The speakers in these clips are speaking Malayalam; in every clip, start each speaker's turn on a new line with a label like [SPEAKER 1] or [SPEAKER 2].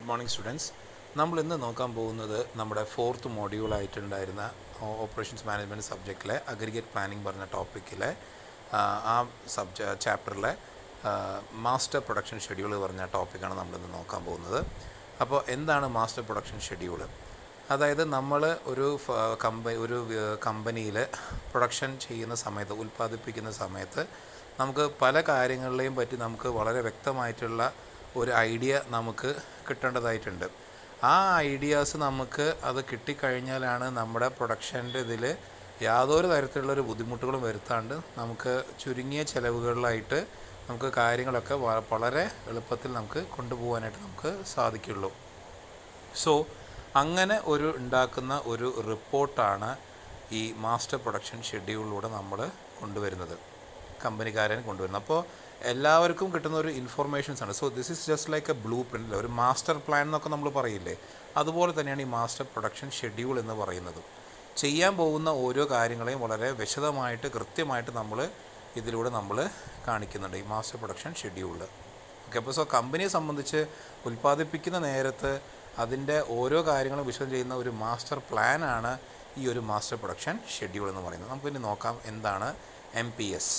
[SPEAKER 1] മോർണിംഗ് സ്റ്റുഡൻസ് നമ്മൾ ഇന്ന് നോക്കാൻ പോകുന്നത് നമ്മുടെ ഫോർത്ത് മൊഡ്യൂളായിട്ടുണ്ടായിരുന്ന ഓപ്പറേഷൻസ് മാനേജ്മെൻറ്റ് സബ്ജക്റ്റിലെ അഗ്രിഗേറ്റ് പ്ലാനിംഗ് പറഞ്ഞ ടോപ്പിക്കിലെ ആ സബ്ജ ചാപ്റ്ററിലെ മാസ്റ്റർ പ്രൊഡക്ഷൻ ഷെഡ്യൂൾ പറഞ്ഞ ടോപ്പിക്കാണ് നമ്മളിന്ന് നോക്കാൻ പോകുന്നത് അപ്പോൾ എന്താണ് മാസ്റ്റർ പ്രൊഡക്ഷൻ ഷെഡ്യൂൾ അതായത് നമ്മൾ ഒരു കമ്പനി ഒരു കമ്പനിയിൽ പ്രൊഡക്ഷൻ ചെയ്യുന്ന സമയത്ത് ഉൽപ്പാദിപ്പിക്കുന്ന സമയത്ത് നമുക്ക് പല കാര്യങ്ങളിലെയും പറ്റി നമുക്ക് വളരെ വ്യക്തമായിട്ടുള്ള ഒരു ഐഡിയ നമുക്ക് കിട്ടേണ്ടതായിട്ടുണ്ട് ആ ഐഡിയാസ് നമുക്ക് അത് കിട്ടിക്കഴിഞ്ഞാലാണ് നമ്മുടെ പ്രൊഡക്ഷൻ്റെ ഇതിൽ യാതൊരു തരത്തിലുള്ളൊരു ബുദ്ധിമുട്ടുകളും വരുത്താണ്ട് നമുക്ക് ചുരുങ്ങിയ ചിലവുകളിലായിട്ട് നമുക്ക് കാര്യങ്ങളൊക്കെ വ- വളരെ എളുപ്പത്തിൽ നമുക്ക് കൊണ്ടുപോകാനായിട്ട് നമുക്ക് സാധിക്കുള്ളൂ സോ അങ്ങനെ ഒരു ഉണ്ടാക്കുന്ന ഒരു റിപ്പോർട്ടാണ് ഈ മാസ്റ്റർ പ്രൊഡക്ഷൻ ഷെഡ്യൂളിലൂടെ നമ്മൾ കൊണ്ടുവരുന്നത് കമ്പനിക്കാരൻ കൊണ്ടുവരുന്നത് അപ്പോൾ എല്ലാവർക്കും കിട്ടുന്ന ഒരു ഇൻഫർമേഷൻസ് ആണ് so this is just like a blueprint ഒരു മാസ്റ്റർ പ്ലാൻ എന്നൊക്കെ നമ്മൾ പറയില്ലേ അതുപോലെ തന്നെയാണ് ഈ മാസ്റ്റർ പ്രൊഡക്ഷൻ ഷെഡ്യൂൾ എന്ന് പറയുന്നത് ചെയ്യാൻ പോകുന്ന ഓരോ കാര്യങ്ങളെയും വളരെ വിശദമായിട്ട് കൃത്യമായിട്ട് നമ്മൾ ഇതിലൂടെ നമ്മൾ കാണിക്കുന്നുണ്ട് ഈ മാസ്റ്റർ പ്രൊഡക്ഷൻ ഷെഡ്യൂളിൽ ഓക്കെ അപ്പോൾ സോ കമ്പനിയെ സംബന്ധിച്ച് ഉൽപ്പാദിപ്പിക്കുന്ന നേരത്ത് അതിൻ്റെ ഓരോ കാര്യങ്ങളും വിശദം ചെയ്യുന്ന ഒരു മാസ്റ്റർ പ്ലാനാണ് ഈ ഒരു മാസ്റ്റർ പ്രൊഡക്ഷൻ ഷെഡ്യൂൾ എന്ന് പറയുന്നത് നമുക്കിനി നോക്കാം എന്താണ് M P S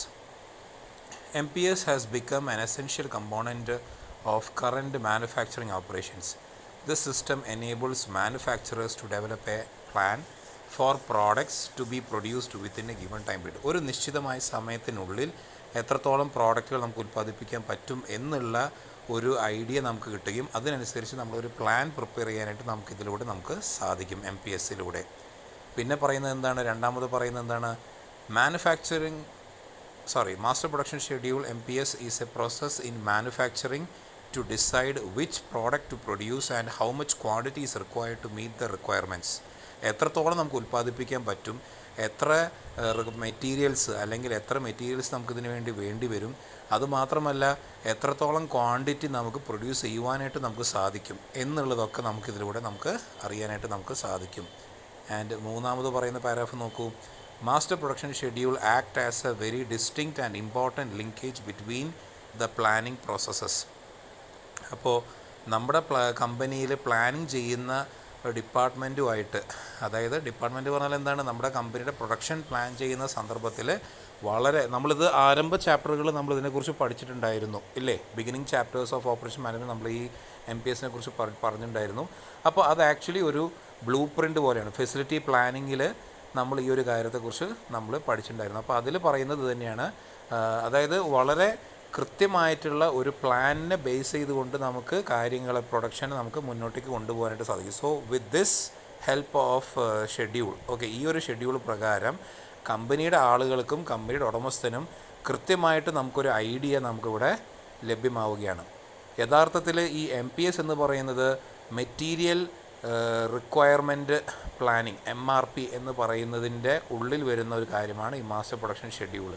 [SPEAKER 1] M P S has become an essential component of current manufacturing operations. This system enables manufacturers to develop a plan for products to be produced within a given time period. ഒരു നിശ്ചിതമായ സമയത്തിനുള്ളിൽ എത്രത്തോളം പ്രോഡക്റ്റുകൾ നമുക്ക് ഉൽപ്പാദിപ്പിക്കാൻ പറ്റും എന്നുള്ള ഒരു ഐഡിയ നമുക്ക് കിട്ടുകയും അതിനനുസരിച്ച് നമ്മളൊരു പ്ലാൻ പ്രിപ്പയർ ചെയ്യാനായിട്ട് നമുക്ക് ഇതിലൂടെ നമുക്ക് സാധിക്കും എം പി എസിലൂടെ പിന്നെ പറയുന്നത് എന്താണ് രണ്ടാമത് പറയുന്നത് എന്താണ് manufacturing sorry master production schedule mps is a process in manufacturing to decide which product to produce and how much quantity is required to meet the requirements എത്രത്തോളം നമുക്ക് ഉൽപ്പാദിപ്പിക്കാൻ പറ്റും എത്ര മെറ്റീരിയൽസ് അല്ലെങ്കിൽ എത്ര മെറ്റീരിയൽസ് നമുക്കിതിന് വേണ്ടി വേണ്ടി വരും അതുമാത്രമല്ല എത്രത്തോളം ക്വാണ്ടിറ്റി നമുക്ക് പ്രൊഡ്യൂസ് ചെയ്യുവാനായിട്ട് നമുക്ക് സാധിക്കും എന്നുള്ളതൊക്കെ നമുക്കിതിലൂടെ നമുക്ക് അറിയാനായിട്ട് നമുക്ക് സാധിക്കും ആൻഡ് മൂന്നാമത് പറയുന്ന പാരാഗ്രാഫ് നോക്കൂ master production schedule act as a very distinct and important linkage between the planning processes അപ്പോൾ നമ്മുടെ പ്ലാ കമ്പനിയിൽ പ്ലാനിങ് ചെയ്യുന്ന ഡിപ്പാർട്ട്മെൻറ്റുമായിട്ട് അതായത് ഡിപ്പാർട്ട്മെൻറ്റ് പറഞ്ഞാൽ എന്താണ് നമ്മുടെ കമ്പനിയുടെ പ്രൊഡക്ഷൻ പ്ലാൻ ചെയ്യുന്ന സന്ദർഭത്തിൽ വളരെ നമ്മളിത് ആരംഭ ചാപ്റ്ററുകൾ നമ്മൾ ഇതിനെക്കുറിച്ച് പഠിച്ചിട്ടുണ്ടായിരുന്നു ഇല്ലേ beginning chapters of operation management നമ്മൾ ഈ എം പി എസിനെ കുറിച്ച് പറ- പറഞ്ഞിട്ടുണ്ടായിരുന്നു അപ്പോൾ അത് ആക്ച്വലി ഒരു ബ്ലൂ പ്രിൻ്റ് പോലെയാണ് ഫെസിലിറ്റി പ്ലാനിങ്ങിൽ നമ്മൾ ഈ ഒരു കാര്യത്തെക്കുറിച്ച് നമ്മൾ പഠിച്ചിട്ടുണ്ടായിരുന്നു അപ്പോൾ അതിൽ പറയുന്നത് തന്നെയാണ് ആ, അതായത് വളരെ കൃത്യമായിട്ടുള്ള ഒരു പ്ലാനിനെ ബേസ് ചെയ്തുകൊണ്ട് നമുക്ക് കാര്യങ്ങൾ പ്രൊഡക്ഷനെ നമുക്ക് മുന്നോട്ടേക്ക് കൊണ്ടുപോകാനായിട്ട് സാധിക്കും so with this help of schedule okay ഈ ഒരു ഷെഡ്യൂൾ പ്രകാരം കമ്പനിയുടെ ആളുകൾക്കും കമ്പനിയുടെ ഉടമസ്ഥനും കൃത്യമായിട്ട് നമുക്കൊരു ഐഡിയ നമുക്കിവിടെ ലഭ്യമാവുകയാണ് യഥാർത്ഥത്തിൽ ഈ എം പി എസ് എന്ന് പറയുന്നത് material requirement planning M R P എന്ന് പറയുന്നതിൻ്റെ ഉള്ളിൽ വരുന്ന ഒരു കാര്യമാണ് ഈ മാസ്റ്റർ പ്രൊഡക്ഷൻ ഷെഡ്യൂൾ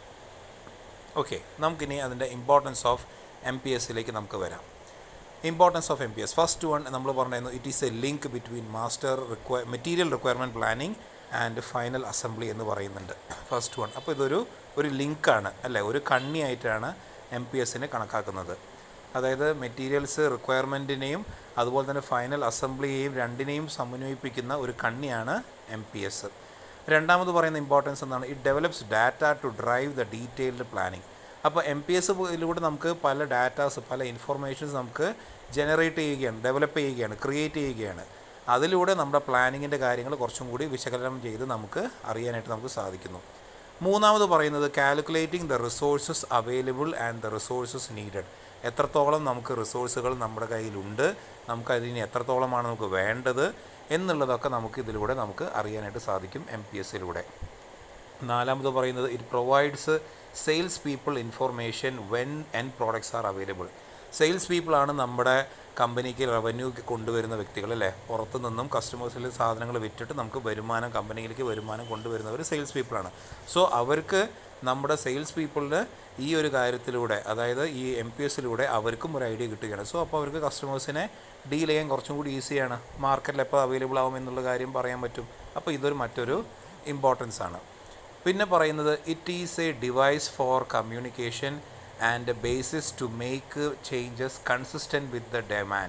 [SPEAKER 1] ഓക്കെ നമുക്കിനി അതിൻ്റെ ഇമ്പോർട്ടൻസ് ഓഫ് എം പി എസിലേക്ക് നമുക്ക് വരാം importance of M P S first one നമ്മൾ പറഞ്ഞിരുന്നു it is a link between master require material requirement planning and final assembly എന്ന് പറയുന്നുണ്ട് ഫസ്റ്റ് വൺ അപ്പോൾ ഇതൊരു ഒരു ലിങ്കാണ് അല്ലേ ഒരു കണ്ണിയായിട്ടാണ് എം പി എസിനെ കണക്കാക്കുന്നത് അതായത് മെറ്റീരിയൽസ് റിക്വയർമെൻറ്റിനെയും അതുപോലെ തന്നെ ഫൈനൽ അസംബ്ലിയെയും രണ്ടിനെയും സമന്വയിപ്പിക്കുന്ന ഒരു കണ്ണിയാണ് എം പി എസ് രണ്ടാമത് പറയുന്ന ഇമ്പോർട്ടൻസ് എന്താണ് it develops data to drive the detailed planning അപ്പോൾ എം പി എസ് ഇതിലൂടെ നമുക്ക് പല ഡാറ്റാസ് പല ഇൻഫർമേഷൻസ് നമുക്ക് ജനറേറ്റ് ചെയ്യുകയാണ് ഡെവലപ്പ് ചെയ്യുകയാണ് ക്രിയേറ്റ് ചെയ്യുകയാണ് അതിലൂടെ നമ്മുടെ പ്ലാനിങ്ങിൻ്റെ കാര്യങ്ങൾ കുറച്ചും കൂടി വിശകലനം ചെയ്ത് നമുക്ക് അറിയാനായിട്ട് നമുക്ക് സാധിക്കുന്നു മൂന്നാമത് പറയുന്നത് calculating the resources available and the resources needed എത്രത്തോളം നമുക്ക് റിസോഴ്സുകൾ നമ്മുടെ കയ്യിലുണ്ട് നമുക്കതിന് എത്രത്തോളമാണ് നമുക്ക് വേണ്ടത് എന്നുള്ളതൊക്കെ നമുക്ക് ഇതിലൂടെ നമുക്ക് അറിയാനായിട്ട് സാധിക്കും എം പി എസിലൂടെ നാലാമത് പറയുന്നത് it provides sales people information when and products are available sales പീപ്പിളാണ് നമ്മുടെ കമ്പനിക്ക് റവന്യൂ കൊണ്ടുവരുന്ന വ്യക്തികൾ അല്ലേ പുറത്തു നിന്നും കസ്റ്റമേഴ്സിൽ സാധനങ്ങൾ വിറ്റിട്ട് നമുക്ക് വരുമാനം കമ്പനിയിലേക്ക് വരുമാനം കൊണ്ടുവരുന്നവർ സെയിൽസ് പീപ്പിളാണ് സോ അവർക്ക് നമ്മുടെ സെയിൽസ് പീപ്പിളിന് ഈ ഒരു കാര്യത്തിലൂടെ അതായത് ഈ എം പി എസിലൂടെ അവർക്കും ഒരു ഐഡിയ കിട്ടുകയാണ് സോ അപ്പോൾ അവർക്ക് കസ്റ്റമേഴ്സിനെ ഡീൽ ചെയ്യാൻ കുറച്ചും കൂടി ഈസിയാണ് മാർക്കറ്റിൽ എപ്പോൾ അവൈലബിൾ ആവും എന്നുള്ള കാര്യം പറയാൻ പറ്റും അപ്പോൾ ഇതൊരു മറ്റൊരു ഇമ്പോർട്ടൻസ് ആണ് പിന്നെ പറയുന്നത് it is a device for communication and basis to make changes consistent with the demand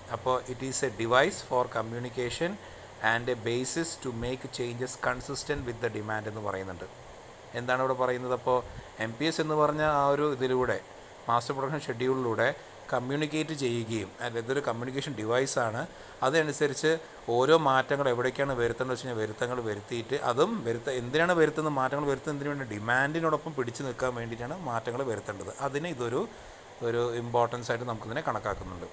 [SPEAKER 1] അപ്പോൾ it is a device for communication and a basis to make changes consistent with the demand എന്ന് പറയുന്നുണ്ട് എന്താണ് ഇവിടെ പറയുന്നത് അപ്പോൾ എം പി എസ് എന്ന് പറഞ്ഞ ആ ഒരു ഇതിലൂടെ മാസ്റ്റർ പ്രൊഡക്ഷൻ ഷെഡ്യൂളിലൂടെ കമ്മ്യൂണിക്കേറ്റ് ചെയ്യുകയും അല്ല ഇതൊരു കമ്മ്യൂണിക്കേഷൻ ഡിവൈസാണ് അതനുസരിച്ച് ഓരോ മാറ്റങ്ങൾ എവിടേക്കാണ് വരുത്തേണ്ടത് വെച്ച് കഴിഞ്ഞാൽ വരുത്തങ്ങൾ വരുത്തിയിട്ട് അതും വരുത്ത എന്തിനാണ് വരുത്തുന്നത് മാറ്റങ്ങൾ വരുത്തുന്നത് എന്തിനു വേണ്ടി ഡിമാൻഡിനോടൊപ്പം പിടിച്ചു നിൽക്കാൻ വേണ്ടിയിട്ടാണ് മാറ്റങ്ങൾ വരുത്തേണ്ടത് അതിന് ഇതൊരു ഒരു ഇമ്പോർട്ടൻസ് ആയിട്ട് നമുക്കിതിനെ കണക്കാക്കുന്നുണ്ട്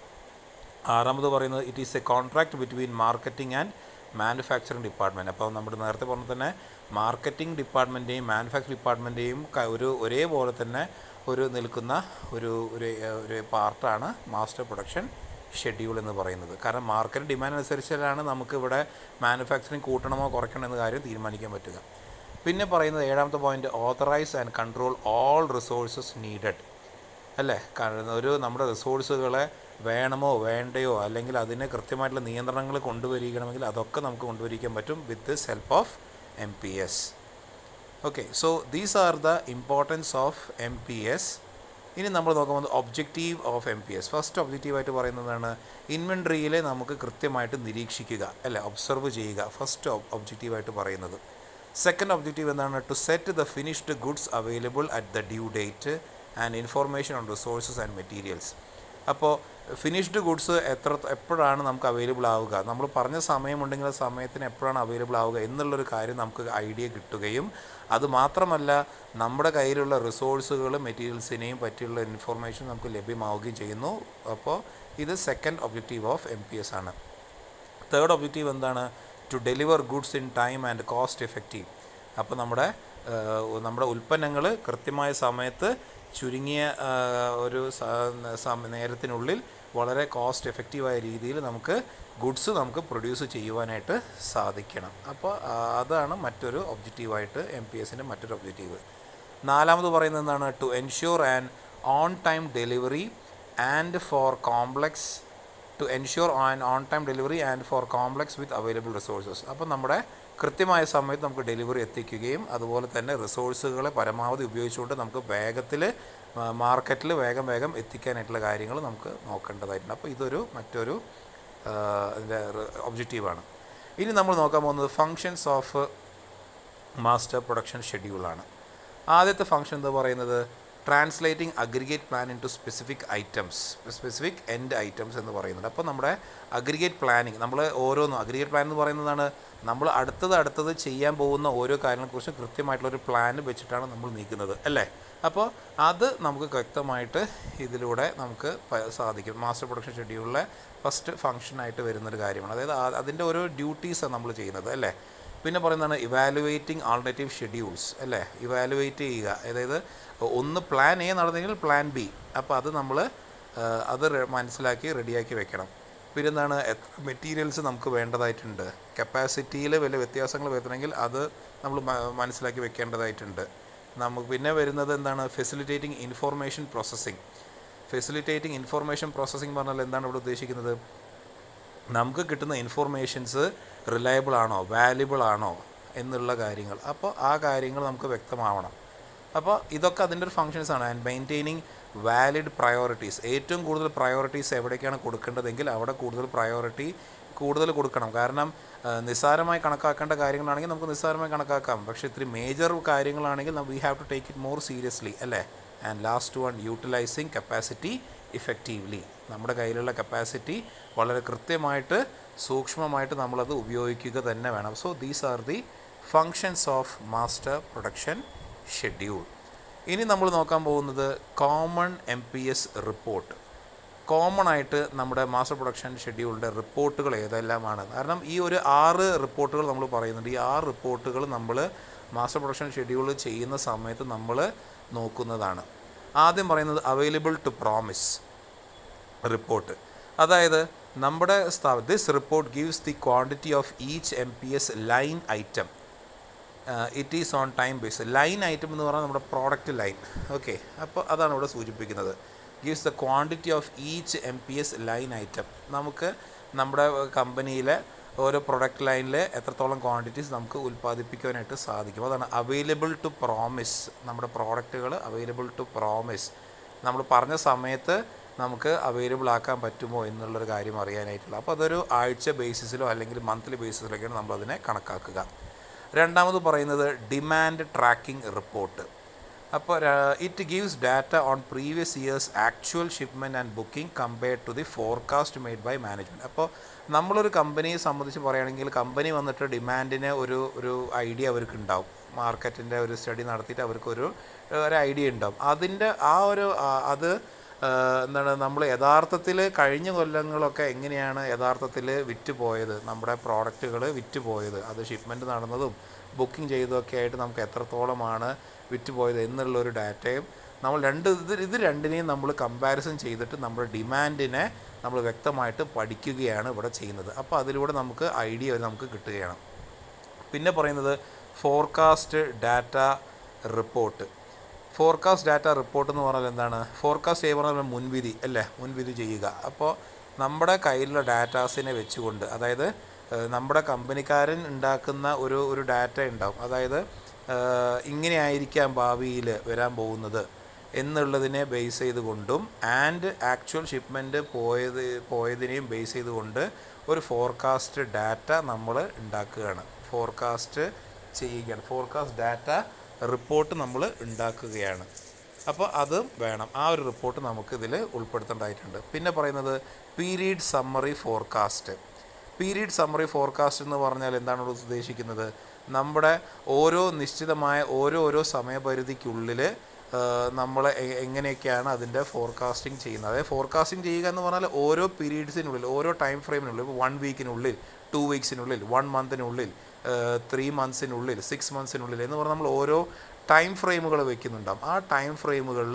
[SPEAKER 1] ആറാമത് പറയുന്നത് it is a contract between marketing and manufacturing department അപ്പോൾ നമ്മൾ നേരത്തെ പറഞ്ഞ തന്നെ മാർക്കറ്റിംഗ് ഡിപ്പാർട്ട്മെൻറ്റെയും മാനുഫാക്ചറിംഗ് ഡിപ്പാർട്ട്മെൻറ്റെയും ഒരു ഒരേപോലെ തന്നെ ഒരു നിൽക്കുന്ന ഒരു ഒരു ഒരു പാർട്ടാണ് മാസ്റ്റർ പ്രൊഡക്ഷൻ ഷെഡ്യൂൾ എന്ന് പറയുന്നത് കാരണം മാർക്കറ്റ് ഡിമാൻഡ് അനുസരിച്ചാണ് നമുക്ക് ഇവിടെ മാനുഫാക്ചറിങ് കൂട്ടണമോ കുറയ്ക്കണമോ എന്ന കാര്യം തീരുമാനിക്കാൻ പറ്റുക പിന്നെ പറയുന്നത് ഏഴാമത്തെ point authorise and control all resources needed അല്ലേ കാരണം ഒരു നമ്മുടെ റിസോഴ്സുകളെ വേണമോ വേണ്ടയോ അല്ലെങ്കിൽ അതിന് കൃത്യമായിട്ടുള്ള നിയന്ത്രണങ്ങൾ കൊണ്ടുവരികണമെങ്കിൽ അതൊക്കെ നമുക്ക് കൊണ്ടുവരിക്കാൻ പറ്റും with this help of M P S okay so these are the importance of M P S ഇനി നമ്മൾ നോക്കുമ്പോൾ objective of M P S first ഒബ്ജക്റ്റീവായിട്ട് പറയുന്നതാണ് ഇൻവെൻട്രിയിലെ നമുക്ക് കൃത്യമായിട്ട് നിരീക്ഷിക്കുക അല്ലെ ഒബ്സർവ് ചെയ്യുക ഫസ്റ്റ് ഒബ്ജക്റ്റീവായിട്ട് പറയുന്നത് സെക്കൻഡ് ഒബ്ജക്റ്റീവ് എന്താണ് to set the finished goods available at the due date and information on resources and materials അപ്പോൾ ഫിനിഷ്ഡ് ഗുഡ്സ് എത്ര എപ്പോഴാണ് നമുക്ക് അവൈലബിൾ ആവുക നമ്മൾ പറഞ്ഞ സമയമുണ്ടെങ്കിൽ ആ സമയത്തിന് എപ്പോഴാണ് അവൈലബിൾ ആവുക എന്നുള്ളൊരു കാര്യം നമുക്ക് ഐഡിയ കിട്ടുകയും അത് മാത്രമല്ല നമ്മുടെ കയ്യിലുള്ള റിസോഴ്സുകൾ മെറ്റീരിയൽസിനെയും പറ്റിയുള്ള ഇൻഫോർമേഷൻ നമുക്ക് ലഭ്യമാവുകയും ചെയ്യുന്നു അപ്പോൾ ഇത് second objective of M P S ആണ് തേർഡ് ഒബ്ജക്റ്റീവ് എന്താണ് to deliver goods in time and cost effective അപ്പോൾ നമ്മുടെ നമ്മുടെ ഉൽപ്പന്നങ്ങൾ കൃത്യമായ സമയത്ത് ചുരുങ്ങിയ ഒരു നേരത്തിനുള്ളിൽ വളരെ കോസ്റ്റ് എഫക്റ്റീവായ രീതിയിൽ നമുക്ക് ഗുഡ്സ് നമുക്ക് പ്രൊഡ്യൂസ് ചെയ്യുവാനായിട്ട് സാധിക്കണം അപ്പോൾ അതാണ് മറ്റൊരു ഒബ്ജക്റ്റീവായിട്ട് എം പി എസിൻ്റെ മറ്റൊരു ഒബ്ജക്റ്റീവ് നാലാമത് പറയുന്നത് എന്താണ് to ensure and on time delivery and for complex to ensure an on time delivery and for complex with available resources അപ്പോൾ നമ്മുടെ കൃത്യമായ സമയത്ത് നമുക്ക് ഡെലിവറി എത്തിക്കുകയും അതുപോലെ തന്നെ റിസോഴ്സുകളെ പരമാവധി ഉപയോഗിച്ചുകൊണ്ട് നമുക്ക് വേഗത്തിൽ മാർക്കറ്റിൽ വേഗം വേഗം എത്തിക്കാനായിട്ടുള്ള കാര്യങ്ങൾ നമുക്ക് നോക്കേണ്ടതായിട്ടുണ്ട് അപ്പോൾ ഇതൊരു മറ്റൊരു അതിൻ്റെ ഒബ്ജക്റ്റീവാണ് ഇനി നമ്മൾ നോക്കാൻ പോകുന്നത് ഫങ്ഷൻസ് ഓഫ് മാസ്റ്റർ പ്രൊഡക്ഷൻ ഷെഡ്യൂളാണ് ആദ്യത്തെ ഫങ്ഷൻ എന്ന് പറയുന്നത് translating aggregate plan into specific items specific end items എന്ന് പറയുന്നുണ്ട് അപ്പോൾ നമ്മുടെ അഗ്രിഗേറ്റ് പ്ലാനിങ് നമ്മൾ ഓരോന്നും അഗ്രിഗേറ്റ് പ്ലാൻ എന്ന് പറയുന്നതാണ് നമ്മൾ അടുത്തത് അടുത്തത് ചെയ്യാൻ പോകുന്ന ഓരോ കാര്യങ്ങളെക്കുറിച്ചും കൃത്യമായിട്ടുള്ളൊരു പ്ലാൻ വെച്ചിട്ടാണ് നമ്മൾ നീക്കുന്നത് അല്ലേ അപ്പോൾ അത് നമുക്ക് വ്യക്തമായിട്ട് ഇതിലൂടെ നമുക്ക് സാധിക്കും മാസ്റ്റർ പ്രൊഡക്ഷൻ ഷെഡ്യൂളിലെ ഫസ്റ്റ് ഫങ്ഷനായിട്ട് വരുന്നൊരു കാര്യമാണ് അതായത് അതിൻ്റെ ഓരോ ഡ്യൂട്ടീസാണ് നമ്മൾ ചെയ്യുന്നത് അല്ലേ പിന്നെ പറയുന്നതാണ് ഇവാലുവേറ്റിംഗ് ആൾട്ടർനേറ്റീവ് ഷെഡ്യൂൾസ് അല്ലേ ഇവാലുവേറ്റ് ചെയ്യുക അതായത് ഒന്ന് പ്ലാൻ എ നടന്നെങ്കിൽ പ്ലാൻ ബി അപ്പോൾ അത് നമ്മൾ അത് മനസ്സിലാക്കി റെഡിയാക്കി വെക്കണം പിന്നെ എന്താണ് എത്ര മെറ്റീരിയൽസ് നമുക്ക് വേണ്ടതായിട്ടുണ്ട് കപ്പാസിറ്റിയിൽ വലിയ വ്യത്യാസങ്ങൾ വരുത്തണമെങ്കിൽ അത് നമ്മൾ മനസ്സിലാക്കി വെക്കേണ്ടതായിട്ടുണ്ട് നമുക്ക് പിന്നെ വരുന്നത് എന്താണ് facilitating information processing facilitating information processing പറഞ്ഞാൽ എന്താണ് ഇവിടെ ഉദ്ദേശിക്കുന്നത് നമുക്ക് കിട്ടുന്ന ഇൻഫോർമേഷൻസ് റിലയബിൾ ആണോ വാല്യുബിൾ ആണോ എന്നുള്ള കാര്യങ്ങൾ അപ്പോൾ ആ കാര്യങ്ങൾ നമുക്ക് വ്യക്തമാവണം അപ്പോൾ ഇതൊക്കെ അതിൻ്റെ ഒരു ഫങ്ഷൻസ് ആണ് ആൻഡ് മെയിൻറ്റെയിനിങ് വാലിഡ് പ്രയോറിറ്റീസ് ഏറ്റവും കൂടുതൽ പ്രയോറിറ്റീസ് എവിടേക്കാണ് കൊടുക്കേണ്ടതെങ്കിൽ അവിടെ കൂടുതൽ പ്രയോറിറ്റി കൂടുതൽ കൊടുക്കണം കാരണം നിസ്സാരമായി കണക്കാക്കേണ്ട കാര്യങ്ങളാണെങ്കിൽ നമുക്ക് നിസ്സാരമായി കണക്കാക്കാം പക്ഷേ ഇത്തിരി മേജർ കാര്യങ്ങളാണെങ്കിൽ we have to take it more seriously അല്ലേ and last one utilising capacity effectively നമ്മുടെ കയ്യിലുള്ള കപ്പാസിറ്റി വളരെ കൃത്യമായിട്ട് സൂക്ഷ്മമായിട്ട് നമ്മളത് ഉപയോഗിക്കുക തന്നെ വേണം so these are the functions of master production schedule ഇനി നമ്മൾ നോക്കാൻ പോകുന്നത് common M P S report common ആയിട്ട് നമ്മുടെ മാസ്റ്റർ പ്രൊഡക്ഷൻ ഷെഡ്യൂളിൻ്റെ റിപ്പോർട്ടുകൾ ഏതെല്ലാമാണ് കാരണം ഈ ഒരു ആറ് റിപ്പോർട്ടുകൾ നമ്മൾ പറയുന്നുണ്ട് ഈ ആറ് റിപ്പോർട്ടുകൾ നമ്മൾ മാസ്റ്റർ പ്രൊഡക്ഷൻ ഷെഡ്യൂൾ ചെയ്യുന്ന സമയത്ത് നമ്മൾ നോക്കുന്നതാണ് ആദ്യം പറയുന്നത് അവൈലബിൾ ടു പ്രോമിസ് റിപ്പോർട്ട് അതായത് നമ്മുടെ സ്ഥാപനം this report gives the quantity of each M P S line item it is on time base line item എന്ന് പറഞ്ഞാൽ നമ്മുടെ പ്രോഡക്റ്റ് ലൈൻ ഓക്കെ അപ്പോൾ അതാണ് ഇവിടെ സൂചിപ്പിക്കുന്നത് gives the quantity of each M P S line item നമുക്ക് നമ്മുടെ കമ്പനിയിലെ ഓരോ പ്രൊഡക്റ്റ് ലൈനിൽ എത്രത്തോളം ക്വാണ്ടിറ്റീസ് നമുക്ക് ഉൽപ്പാദിപ്പിക്കാനായിട്ട് സാധിക്കും അതാണ് അവൈലബിൾ ടു പ്രോമിസ് നമ്മുടെ പ്രോഡക്റ്റുകൾ അവൈലബിൾ ടു പ്രോമിസ് നമ്മൾ പറഞ്ഞ സമയത്ത് നമുക്ക് അവൈലബിൾ ആക്കാൻ പറ്റുമോ എന്നുള്ളൊരു കാര്യം അറിയാനായിട്ടുള്ള അപ്പോൾ അതൊരു ആഴ്ച ബേസിസിലോ അല്ലെങ്കിൽ മന്ത്ലി ബേസിസിലൊക്കെയാണ് നമ്മളതിനെ കണക്കാക്കുക രണ്ടാമത് പറയുന്നത് ഡിമാൻഡ് ട്രാക്കിംഗ് റിപ്പോർട്ട് അപ്പോൾ it gives data on previous years actual shipment and booking compared to the forecast made by management അപ്പോൾ നമ്മളൊരു കമ്പനിയെ സംബന്ധിച്ച് പറയുകയാണെങ്കിൽ കമ്പനി വന്നിട്ട് ഡിമാൻഡിന് ഒരു ഒരു ഐഡിയ അവർക്ക് ഉണ്ടാവും മാർക്കറ്റിൻ്റെ ഒരു സ്റ്റഡി നടത്തിയിട്ട് അവർക്കൊരു ഒരു ഐഡിയ ഉണ്ടാവും അതിൻ്റെ ആ ഒരു ആ- അത് ആ, എന്താണ് നമ്മൾ യഥാർത്ഥത്തിൽ കഴിഞ്ഞ കൊല്ലങ്ങളൊക്കെ എങ്ങനെയാണ് യഥാർത്ഥത്തിൽ വിറ്റ് പോയത് നമ്മുടെ പ്രോഡക്റ്റുകൾ വിറ്റ് പോയത് അത് ഷിപ്മെൻറ്റ് നടന്നതും ബുക്കിംഗ് ചെയ്തതൊക്കെ ആയിട്ട് നമുക്ക് എത്രത്തോളമാണ് വിറ്റ് പോയത് എന്നുള്ളൊരു ഡാറ്റയും നമ്മൾ രണ്ട് ഇത് ഇത് രണ്ടിനെയും നമ്മൾ കമ്പാരിസൺ ചെയ്തിട്ട് നമ്മുടെ ഡിമാൻഡിനെ നമ്മൾ വ്യക്തമായിട്ട് പഠിക്കുകയാണ് ഇവിടെ ചെയ്യുന്നത് അപ്പോൾ അതിലൂടെ നമുക്ക് ഐഡിയ നമുക്ക് കിട്ടുകയാണ് പിന്നെ പറയുന്നത് forecast data report forecast data report എന്ന് പറഞ്ഞാൽ എന്താണ് ഫോർകാസ്റ്റ് ചെയ്യുക പറഞ്ഞാൽ മുൻവിധി അല്ലേ മുൻവിധി ചെയ്യുക അപ്പോൾ നമ്മുടെ കയ്യിലുള്ള ഡാറ്റാസിനെ വെച്ചുകൊണ്ട് അതായത് ഏഹ്, നമ്മുടെ കമ്പനിക്കാരൻ ഉണ്ടാക്കുന്ന ഒരു ഒരു ഡാറ്റ ഉണ്ടാവും അതായത് ഏഹ്, ഇങ്ങനെ ആയിരിക്കാം ഭാവിയിൽ വരാൻ പോകുന്നത് എന്നുള്ളതിനെ ബേസ് ചെയ്തുകൊണ്ടും ആൻഡ് ആക്ച്വൽ ഷിപ്മെൻറ്റ് പോയത് പോയതിനെയും ബേസ് ചെയ്തുകൊണ്ട് ഒരു ഫോർകാസ്റ്റ് ഡാറ്റ നമ്മൾ ഉണ്ടാക്കുകയാണ് ഫോർകാസ്റ്റ് ചെയ്യുകയാണ് ഫോർകാസ്റ്റ് ഡാറ്റ റിപ്പോർട്ട് നമ്മൾ ഉണ്ടാക്കുകയാണ് അപ്പോൾ അത് വേണം ആ ഒരു റിപ്പോർട്ട് നമുക്ക് ഇതിൽ ഉൾപ്പെടുത്തേണ്ടതായിട്ടുണ്ട് പിന്നെ പറയുന്നത് period summary forecast period summary forecast എന്ന് പറഞ്ഞാൽ എന്താണ് ഇവിടെ ഉദ്ദേശിക്കുന്നത് നമ്മുടെ ഓരോ നിശ്ചിതമായ ഓരോ ഓരോ സമയപരിധിക്കുള്ളിൽ നമ്മൾ എങ്ങനെയൊക്കെയാണ് അതിൻ്റെ ഫോർകാസ്റ്റിംഗ് ചെയ്യുന്നത് അതായത് ഫോർകാസ്റ്റിംഗ് ചെയ്യുക എന്ന് പറഞ്ഞാൽ ഓരോ പീരീഡ്സിനുള്ളിൽ ഓരോ ടൈം ഫ്രെയിമിനുള്ളിൽ ഇപ്പോൾ വൺ വീക്കിനുള്ളിൽ ടു വീക്സിനുള്ളിൽ വൺ മന്തിനുള്ളിൽ ത്രീ മന്ത്സിനുള്ളിൽ സിക്സ് മന്ത്സിനുള്ളിൽ എന്ന് പറഞ്ഞാൽ നമ്മൾ ഓരോ ടൈം ഫ്രെയിമുകൾ വെക്കുന്നുണ്ടാവും ആ ടൈം ഫ്രെയിമുകളിൽ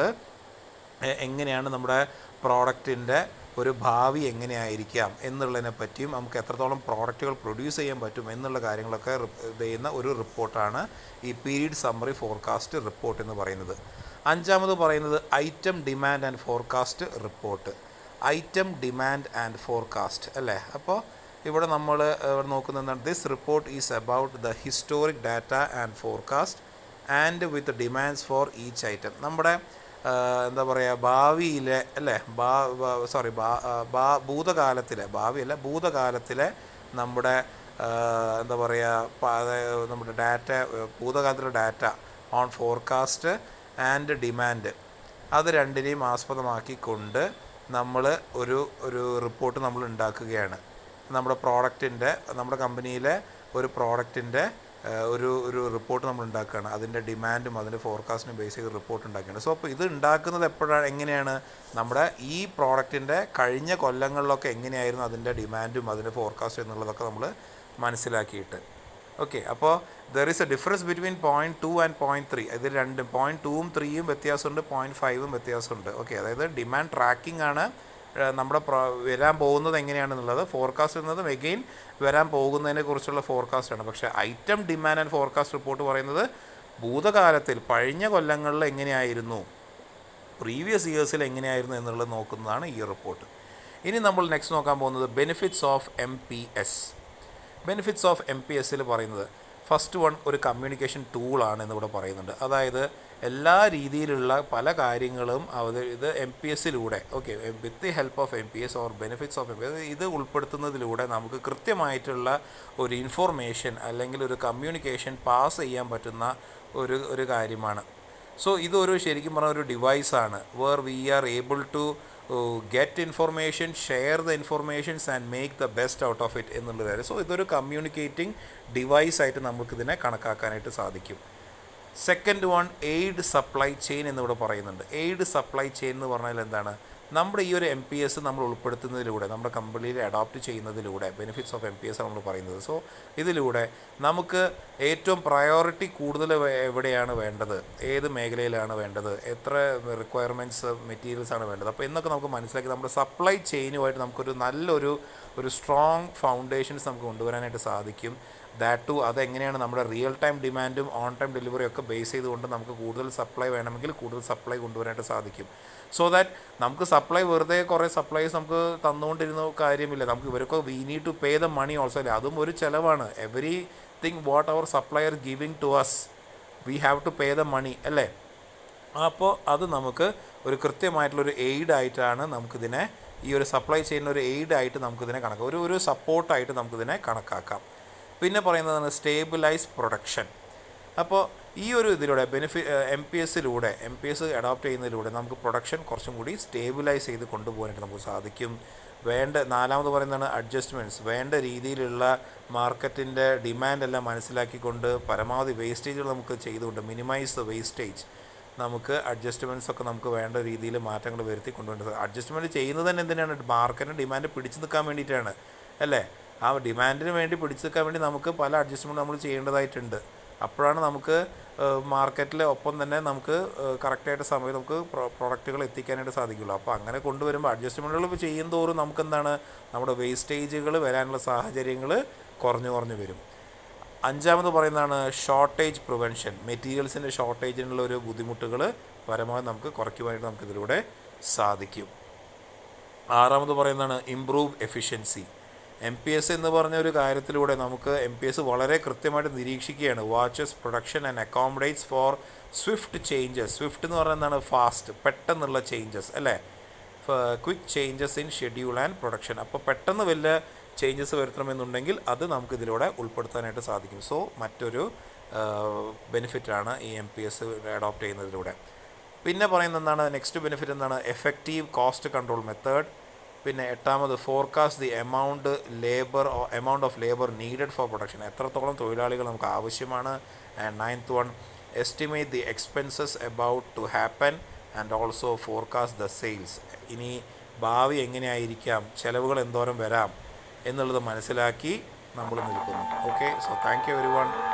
[SPEAKER 1] എ- എങ്ങനെയാണ് നമ്മുടെ പ്രോഡക്റ്റിൻ്റെ ഒരു ഭാവി എങ്ങനെയായിരിക്കാം എന്നുള്ളതിനെ പറ്റിയും നമുക്ക് എത്രത്തോളം പ്രോഡക്റ്റുകൾ പ്രൊഡ്യൂസ് ചെയ്യാൻ പറ്റും എന്നുള്ള കാര്യങ്ങളൊക്കെ റിപ്പ് ഇത് ചെയ്യുന്ന ഒരു റിപ്പോർട്ടാണ് ഈ പീരീഡ് സമ്മറി ഫോർകാസ്റ്റ് റിപ്പോർട്ട് എന്ന് പറയുന്നത് അഞ്ചാമത് പറയുന്നത് item demand and forecast report item demand and forecast അല്ലേ അപ്പോൾ ഇവിടെ നമ്മൾ ഇവിടെ നോക്കുന്നത് എന്താണ് this report is about the historic data and forecast and with demands for each item നമ്മുടെ ആ, എന്താ പറയുക ഭാവിയിലെ അല്ലേ ബാ സോറി ബാ ആ, ബാ ഭൂതകാലത്തിലെ ഭാവിയല്ല ഭൂതകാലത്തിലെ നമ്മുടെ ആ, എന്താ പറയുക പ- അതായത് നമ്മുടെ ഡാറ്റ ഭൂതകാലത്തിലെ data on forecast and demand അത് രണ്ടിനെയും ആസ്പദമാക്കിക്കൊണ്ട് നമ്മൾ ഒരു ഒരു റിപ്പോർട്ട് നമ്മൾ ഉണ്ടാക്കുകയാണ് നമ്മുടെ പ്രോഡക്റ്റിൻ്റെ നമ്മുടെ കമ്പനിയിലെ ഒരു പ്രോഡക്റ്റിൻ്റെ ഒരു ഒരു റിപ്പോർട്ട് നമ്മൾ ഉണ്ടാക്കുകയാണ് അതിൻ്റെ ഡിമാൻഡും അതിൻ്റെ ഫോർകാസ്റ്റിനും ബേസ് ചെയ്ത് റിപ്പോർട്ട് ഉണ്ടാക്കുകയാണ് സോ അപ്പോൾ ഇത് ഉണ്ടാക്കുന്നത് എപ്പോഴാണ് എങ്ങനെയാണ് നമ്മുടെ ഈ പ്രോഡക്റ്റിൻ്റെ കഴിഞ്ഞ കൊല്ലങ്ങളിലൊക്കെ എങ്ങനെയായിരുന്നു അതിൻ്റെ ഡിമാൻഡും അതിൻ്റെ ഫോർകാസ്റ്റും എന്നുള്ളതൊക്കെ നമ്മൾ മനസ്സിലാക്കിയിട്ട് ഓക്കെ അപ്പോൾ there is a difference between point two and point three ഇത് രണ്ടും പോയിൻറ്റ് ടൂവും ത്രീയും വ്യത്യാസമുണ്ട് പോയിൻറ്റ് ഫൈവും വ്യത്യാസമുണ്ട് ഓക്കെ അതായത് ഡിമാൻഡ് ട്രാക്കിംഗ് ആണ് ഏഹ്, നമ്മുടെ പ്രോ- വരാൻ പോകുന്നത് എങ്ങനെയാണെന്നുള്ളത് ഫോർകാസ്റ്റ് എന്നതും എഗെയിൻ വരാൻ പോകുന്നതിനെ കുറിച്ചുള്ള ഫോർകാസ്റ്റ് ആണ് പക്ഷേ item demand and forecast report പറയുന്നത് ഭൂതകാലത്തിൽ കഴിഞ്ഞ കൊല്ലങ്ങളിൽ എങ്ങനെയായിരുന്നു പ്രീവിയസ് ഇയേഴ്സിൽ എങ്ങനെയായിരുന്നു എന്നുള്ളത് നോക്കുന്നതാണ് ഈ റിപ്പോർട്ട് ഇനി നമ്മൾ നെക്സ്റ്റ് നോക്കാൻ പോകുന്നത് benefits of M P S benefits of M P എസിൽ പറയുന്നത് ഫസ്റ്റ് വൺ ഒരു കമ്മ്യൂണിക്കേഷൻ ടൂളാണ് എന്നിവിടെ പറയുന്നുണ്ട് അതായത് എല്ലാ രീതിയിലുള്ള പല കാര്യങ്ങളും അവത് ഇത് എം പി എസിലൂടെ okay with the help of M P S or benefits of M P S ഇത് ഉൾപ്പെടുത്തുന്നതിലൂടെ നമുക്ക് കൃത്യമായിട്ടുള്ള ഒരു ഇൻഫോർമേഷൻ അല്ലെങ്കിൽ ഒരു കമ്മ്യൂണിക്കേഷൻ പാസ് ചെയ്യാൻ പറ്റുന്ന ഒരു ഒരു കാര്യമാണ് സോ ഇതൊരു ശരിക്കും പറഞ്ഞ ഒരു ഡിവൈസാണ് where we are able to get information share the informations and make the best out of it എന്നുള്ള കാര്യം സോ ഇതൊരു കമ്മ്യൂണിക്കേറ്റിംഗ് ഡിവൈസായിട്ട് നമുക്കിതിനെ കണക്കാക്കാനായിട്ട് സാധിക്കും second one aid supply chain എന്നിവിടെ പറയുന്നുണ്ട് എയ്ഡ് സപ്ലൈ ചെയിൻ എന്ന് പറഞ്ഞാൽ എന്താണ് നമ്മുടെ ഈ ഒരു എം പി എസ് നമ്മൾ ഉൾപ്പെടുത്തുന്നതിലൂടെ നമ്മുടെ കമ്പനിയിൽ അഡോപ്റ്റ് ചെയ്യുന്നതിലൂടെ benefits of M P S നമ്മൾ പറയുന്നത് സോ ഇതിലൂടെ നമുക്ക് ഏറ്റവും പ്രയോറിറ്റി കൂടുതൽ വേ- എവിടെയാണ് വേണ്ടത് ഏത് മേഖലയിലാണ് വേണ്ടത് എത്ര റിക്വയർമെൻറ്റ്സ് മെറ്റീരിയൽസ് ആണ് വേണ്ടത് അപ്പോൾ എന്നൊക്കെ നമുക്ക് മനസ്സിലാക്കി നമ്മുടെ സപ്ലൈ ചെയിനുമായിട്ട് നമുക്കൊരു നല്ലൊരു ഒരു സ്ട്രോങ് ഫൗണ്ടേഷൻസ് നമുക്ക് കൊണ്ടുവരാനായിട്ട് സാധിക്കും ദാറ്റ് ടു അതെങ്ങനെയാണ് നമ്മുടെ റിയൽ ടൈം ഡിമാൻഡും ഓൺ ടൈം ഡെലിവറിയും ഒക്കെ ബേസ് ചെയ്തുകൊണ്ട് നമുക്ക് കൂടുതൽ സപ്ലൈ വേണമെങ്കിൽ കൂടുതൽ സപ്ലൈ കൊണ്ടുവരാനായിട്ട് സാധിക്കും സോ ദാറ്റ് നമുക്ക് സപ്ലൈ വെറുതെ കുറേ സപ്ലൈസ് നമുക്ക് തന്നുകൊണ്ടിരുന്ന കാര്യമില്ല നമുക്ക് ഇവരൊക്കെ we need to pay the money also അല്ലേ അതും ഒരു ചിലവാണ് everything what our supplier giving to us we have to pay the money അല്ലേ അപ്പോൾ അത് നമുക്ക് ഒരു കൃത്യമായിട്ടുള്ളൊരു എയ്ഡ് ആയിട്ടാണ് നമുക്കിതിനെ ഈ ഒരു സപ്ലൈ ചെയ്യുന്ന ഒരു എയ്ഡ് ആയിട്ട് നമുക്കിതിനെ കണക്കാക്കാം ഒരു ഒരു സപ്പോർട്ടായിട്ട് നമുക്കിതിനെ കണക്കാക്കാം പിന്നെ പറയുന്നതാണ് സ്റ്റേബിലൈസ് പ്രൊഡക്ഷൻ അപ്പോൾ ഈ ഒരു ഇതിലൂടെ ബെനിഫി എം പി എസിലൂടെ എം പി എസ് അഡോപ്റ്റ് ചെയ്യുന്നതിലൂടെ നമുക്ക് പ്രൊഡക്ഷൻ കുറച്ചും കൂടി സ്റ്റേബിലൈസ് ചെയ്ത് കൊണ്ടുപോകാനായിട്ട് നമുക്ക് സാധിക്കും വേണ്ട നാലാമത് പറയുന്നതാണ് അഡ്ജസ്റ്റ്മെൻറ്റ്സ് വേണ്ട രീതിയിലുള്ള മാർക്കറ്റിൻ്റെ ഡിമാൻഡ് എല്ലാം മനസ്സിലാക്കിക്കൊണ്ട് പരമാവധി വേസ്റ്റേജുകൾ നമുക്ക് ചെയ്തുകൊണ്ട് മിനിമൈസ് ദ വേസ്റ്റേജ് നമുക്ക് അഡ്ജസ്റ്റ്മെൻറ്റ്സ് ഒക്കെ നമുക്ക് വേണ്ട രീതിയിൽ മാറ്റങ്ങൾ വരുത്തി കൊണ്ടുവരേണ്ടത് അഡ്ജസ്റ്റ്മെൻറ്റ് ചെയ്യുന്നത് തന്നെ എന്തിനാണ് മാർക്കറ്റിന് ഡിമാൻഡ് പിടിച്ചു നിൽക്കാൻ വേണ്ടിയിട്ടാണ് അല്ലേ ആ ഡിമാൻഡിന് വേണ്ടി പിടിച്ചു നിൽക്കാൻ വേണ്ടി നമുക്ക് പല അഡ്ജസ്റ്റ്മെൻറ്റ് നമ്മൾ ചെയ്യേണ്ടതായിട്ടുണ്ട് അപ്പോഴാണ് നമുക്ക് മാർക്കറ്റിൽ ഒപ്പം തന്നെ നമുക്ക് കറക്റ്റായിട്ട് സമയത്ത് നമുക്ക് പ്രൊഡക്റ്റുകൾ എത്തിക്കാനായിട്ട് സാധിക്കുള്ളൂ അപ്പോൾ അങ്ങനെ കൊണ്ടുവരുമ്പോൾ അഡ്ജസ്റ്റ്മെൻറ്റുകൾ ചെയ്യും തോറും നമുക്ക് എന്താണ് നമ്മുടെ വേസ്റ്റേജുകൾ വരാനുള്ള സാഹചര്യങ്ങൾ കുറഞ്ഞു കുറഞ്ഞു വരും അഞ്ചാമത് പറയുന്നതാണ് ഷോർട്ടേജ് പ്രിവെൻഷൻ മെറ്റീരിയൽസിൻ്റെ ഷോർട്ടേജിനുള്ള ഒരു ബുദ്ധിമുട്ടുകൾ പരമാവധി നമുക്ക് കുറയ്ക്കുവാനായിട്ട് നമുക്ക് ഇതിലൂടെ സാധിക്കും ആറാമത് പറയുന്നതാണ് improve efficiency M P S എന്ന് പറഞ്ഞ ഒരു കാര്യത്തിലൂടെ നമുക്ക് എം പി എസ് വളരെ കൃത്യമായിട്ട് നിരീക്ഷിക്കുകയാണ് watches production and accommodates for swift changes swift എന്ന് പറയുന്നത് എന്താണ് ഫാസ്റ്റ് പെട്ടെന്നുള്ള ചേഞ്ചസ് അല്ലേ quick changes in schedule and production അപ്പോൾ പെട്ടെന്ന് വല്ല ചേഞ്ചസ് വരുത്തണമെന്നുണ്ടെങ്കിൽ അത് നമുക്ക് ഇതിലൂടെ ഉൾപ്പെടുത്താനായിട്ട് സാധിക്കും സോ മറ്റൊരു ബെനിഫിറ്റാണ് ഈ എം പി എസ് അഡോപ്റ്റ് ചെയ്യുന്നതിലൂടെ പിന്നെ പറയുന്നത് എന്താണ് നെക്സ്റ്റ് ബെനിഫിറ്റ് എന്താണ് എഫക്റ്റീവ് കോസ്റ്റ് കൺട്രോൾ മെത്തേഡ് പിന്നെ എട്ടാമത് forecast the amount labour amount of labour needed for production എത്രത്തോളം തൊഴിലാളികൾ നമുക്ക് ആവശ്യമാണ് and ninth one estimate the expenses about to happen and also forecast the sales ഇനി ഭാവി എങ്ങനെയായിരിക്കാം ചിലവുകൾ എന്തോരം വരാം എന്നുള്ളത് മനസ്സിലാക്കി നമ്മൾ നിൽക്കുന്നു okay so thank you every one